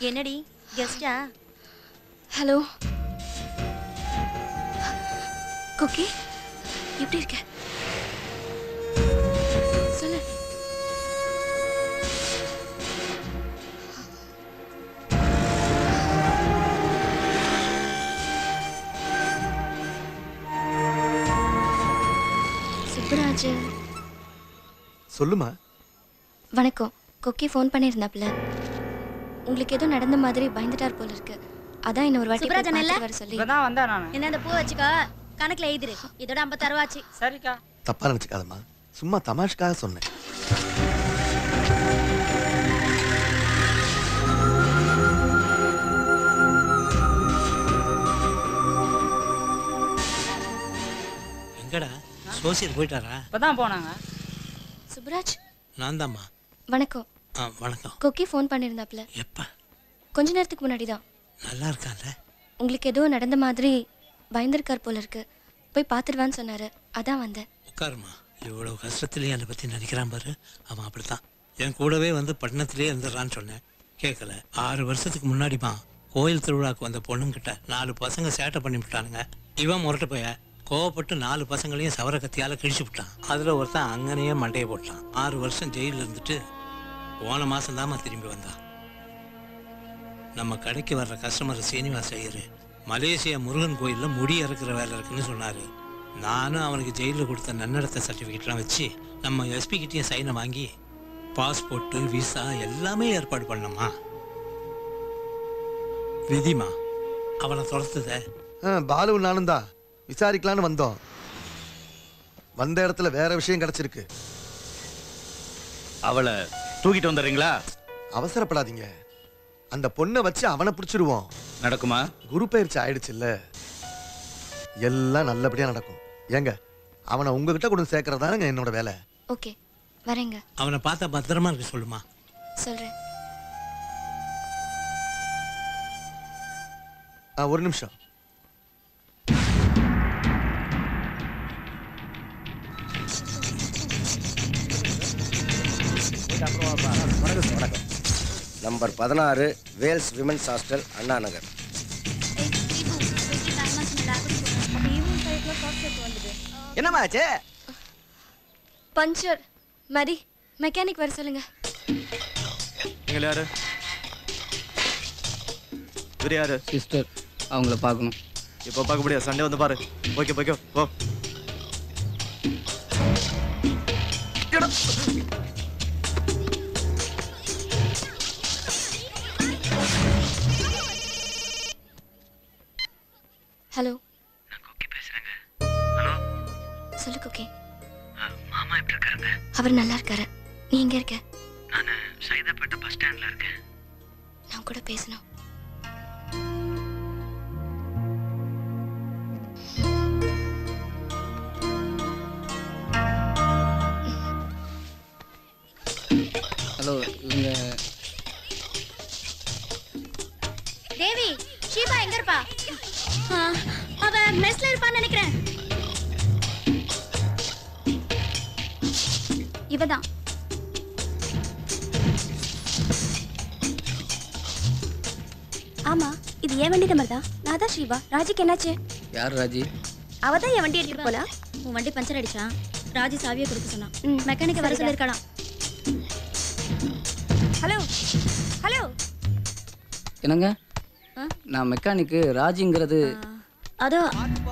என்னடி கெஸ்டா hello cookie எப்படி இருக்க சொல்லு சுப்புராஜ் சொல்லுமா வணக்கம் கொக்கி ஃபோன் பண்ணியிருந்தாப்புல உங்களுக்கு ஏதோ நடந்த மாதிரி பயந்துட்டார் போல இருக்கு அதான் இன்னும் ஒரு வாட்டி போய் சுப்ராஜன் இல்ல? பார்த்துட்டு வர சொல்லி இப்பதான் வந்தேன் நான் என்ன இந்த பூ வச்சுக்கோ கணக்குல எழுதிரு இதோட ஐம்பத்தாறு ரூபாச்சு சரிக்கா தப்பா நினைச்சுக்காதம்மா சும்மா தமாஷ்காக சொன்னேன் எங்கடா சோசியல் போயிட்டாரா இப்பதான் போனாங்க சுப்புராஜ் நான் தாம்மா வணக்கம் ஆ வணக்கம் கொக்கி ஃபோன் பண்ணியிருந்தாப்புல எப்பா கொஞ்ச நேரத்துக்கு முன்னாடி தான் நல்லா இருக்கான்ல உங்களுக்கு ஏதோ நடந்த மாதிரி பயந்துருக்கார் போல இருக்கு போய் பார்த்துடுவான்னு சொன்னாரு அதான் வந்தேன் உட்காருமா இவ்வளோ கஷ்டத்துலேயே என்னை பற்றி நினைக்கிறான் பாரு அவன் அப்படித்தான் என் கூடவே வந்து பட்டணத்திலே இருந்துடுறான்னு சொன்னேன் கேட்கல ஆறு வருஷத்துக்கு முன்னாடிமா கோயில் திருவிழாக்கு வந்த பொண்ணுங்கிட்ட நாலு பசங்க சேட்டை பண்ணி விட்டானுங்க இவன் முரட்டு போய கோவப்பட்டு நாலு பசங்களையும் சவர கத்தியால கிழிச்சு விட்டான் அதில் ஒருத்தன் அங்கனையே மண்டையை போட்டான் ஆறு வருஷம் ஜெயிலில் இருந்துட்டு போன மாதம் திரும்பி வந்தான் நம்ம கடைக்கு வர்ற கஸ்டமர் சீனிவாச ஐயர் மலேசியா முருகன் கோயிலில் முடி இறக்குற வேலை இருக்குன்னு சொன்னார் நானும் அவனுக்கு ஜெயிலில் கொடுத்த நன்னடத்த சர்டிஃபிகேட்லாம் வச்சு நம்ம எஸ்பி கிட்டேயும் சைனை வாங்கி பாஸ்போர்ட்டு விசா எல்லாமே ஏற்பாடு பண்ணோமா விதிமா அவனை துரத்துத ஆ, பாலு நானும் தான் விசாரிக்கலான்னு வந்தோம் வந்த இடத்துல வேற விஷயம் கிடைச்சிருக்கு அவளை தூக்கிட்டு வந்துடுறீங்களா அவசரப்படாதீங்க அந்த பொண்ணை வச்சு அவனை பிடிச்சிருவோம் நடக்குமா குரு பயிற்சி ஆயிடுச்சுல்ல எல்லாம் நல்லபடியா நடக்கும் ஏங்க அவனை உங்ககிட்ட கொண்டு சேர்க்கறதானுங்க என்னோட வேலை ஓகே வரேங்க அவனை பார்த்தா பத்திரமா இருக்க சொல்லுமா சொல்கிறேன் ஆ, ஒரு நிமிஷம் நம்பர் பதினாறு வேல்ஸ் விமென்ஸ் ஹாஸ்டல் அண்ணா நகர் என்னம்மா ஆச்சு பஞ்சர் மரி மெக்கானிக் வர சொல்லுங்க நீங்கள் யாரு இவர் யாரு சிஸ்டர் அவங்கள பார்க்கணும் இப்போ பார்க்க முடியாது சண்டே வந்து பாரு ஓகே ஓகே போ ஹலோ நான் குக்கி பேசுறேங்க ஹலோ சொல்லு குக்கி மாமா எப்படி இருக்காருங்க அவர் நல்லா இருக்காரு நீ எங்க இருக்க நான் சைதாப்பேட்டை பஸ் ஸ்டாண்ட்ல இருக்கேன் நான் கூட பேசணும் ஹலோ இவங்க தேவி ஷீபா எங்க இருப்பா ஆ, அவ மெஸ்ல இருப்பான்னு நினைக்கிறேன் இவதான் ஆமா இது ஏன் வண்டி நம்பர் தான் நான் தான் ஷீபா ராஜிக்கு என்னாச்சு யார் ராஜி அவ தான் என் வண்டி எடுத்துட்டு போல உன் வண்டி பஞ்சர் அடிச்சான் ராஜி சாவியை கொடுக்க சொன்னான் மெக்கானிக்க வர சொல்லிருக்கலாம் ஹலோ ஹலோ என்னங்க ஆ? நான் மெக்கானிக்கு ராஜிங்கிறது அதோ